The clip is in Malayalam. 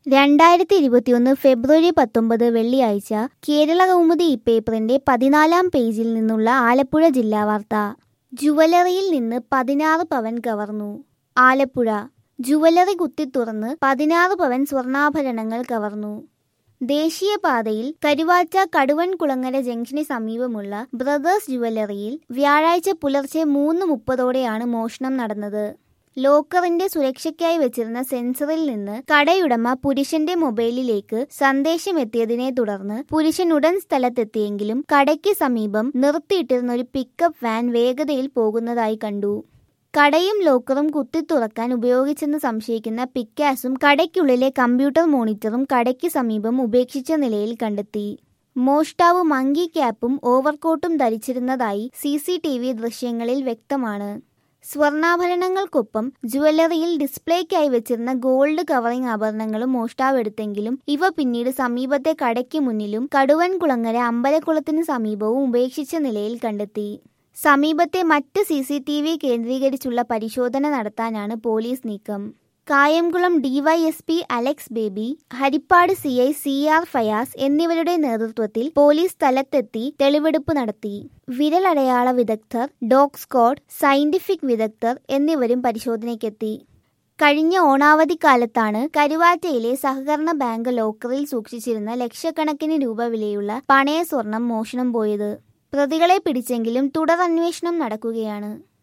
രണ്ടായിരത്തി ഇരുപത്തിയൊന്ന് ഫെബ്രുവരി പത്തൊമ്പത് വെള്ളിയാഴ്ച കേരള കൗമുദി ഈ പേപ്പറിന്റെ പതിനാലാം പേജിൽ നിന്നുള്ള ആലപ്പുഴ ജില്ലാ വാർത്ത ജുവലറിയിൽ നിന്ന് പതിനാറ് പവൻ കവർന്നു ആലപ്പുഴ ജുവലറി കുത്തിത്തുറന്ന് പതിനാറ് പവൻ സ്വർണ്ണാഭരണങ്ങൾ കവർന്നു ദേശീയപാതയിൽ കരുവാറ്റ കടുവൻകുളങ്ങര ജംഗ്ഷന് സമീപമുള്ള ബ്രദേഴ്സ് ജുവലറിയിൽ വ്യാഴാഴ്ച പുലർച്ചെ മൂന്ന് മുപ്പതോടെയാണ് മോഷണം നടന്നത് ലോക്കറിന്റെ സുരക്ഷയ്ക്കായി വെച്ചിരുന്ന സെൻസറിൽ നിന്ന് കടയുടമ പുരുഷന്റെ മൊബൈലിലേക്ക് സന്ദേശം എത്തിയതിനെ തുടർന്ന് പുരുഷൻ ഉടൻ സ്ഥലത്തെത്തിയെങ്കിലും കടയ്ക്ക് സമീപം നിർത്തിയിട്ടിരുന്ന ഒരു പിക്കപ്പ് വാൻ വേഗതയിൽ പോകുന്നതായി കണ്ടു കടയും ലോക്കറും കുത്തിത്തുറക്കാൻ ഉപയോഗിച്ചെന്ന് സംശയിക്കുന്ന പിക്കാസും കടയ്ക്കുള്ളിലെ കമ്പ്യൂട്ടർ മോണിറ്ററും കടയ്ക്ക് സമീപം ഉപേക്ഷിച്ച നിലയിൽ കണ്ടെത്തി മോഷ്ടാവ് മങ്കി ക്യാപ്പും ഓവർകോട്ടും ധരിച്ചിരുന്നതായി സി സി ടി വി ദൃശ്യങ്ങളിൽ വ്യക്തമാണ് സ്വർണ്ണാഭരണങ്ങൾക്കൊപ്പം ജുവലറിയിൽ ഡിസ്പ്ലേക്കായി വെച്ചിരുന്ന ഗോൾഡ് കവറിംഗ് ആഭരണങ്ങളും മോഷ്ടാവെടുത്തെങ്കിലും ഇവ പിന്നീട് സമീപത്തെ കടയ്ക്ക് മുന്നിലും കടുവൻകുളങ്ങര അമ്പലക്കുളത്തിന് സമീപവും ഉപേക്ഷിച്ച നിലയിൽ കണ്ടെത്തി സമീപത്തെ മറ്റ് സി സി ടി വി കേന്ദ്രീകരിച്ചുള്ള പരിശോധന നടത്താനാണ് പോലീസ് നീക്കം Kayamkulam DYSP Alex Baby Harippad C I C R Fayas എന്നിവരുടെ നേതൃത്വത്തിൽ പോലീസ് സ്ഥലത്തെത്തി തെളിവെടുപ്പ് നടത്തി വിരലടയാള വിദഗ്ധർ ഡോഗ് സ്ക്വാഡ് സയന്റിഫിക് വിദഗ്ധർ എന്നിവരും പരിശോധനയ്ക്കെത്തി കഴിഞ്ഞ ഓണാവധിക്കാലത്താണ് കരുവാറ്റയിലെ സഹകരണ ബാങ്ക് ലോക്കറിൽ സൂക്ഷിച്ചിരുന്ന ലക്ഷക്കണക്കിന് രൂപ വിലയുള്ള പണയ സ്വർണം മോഷണം പോയത് പ്രതികളെ പിടിച്ചെങ്കിലും തുടർ അന്വേഷണം നടക്കുകയാണ്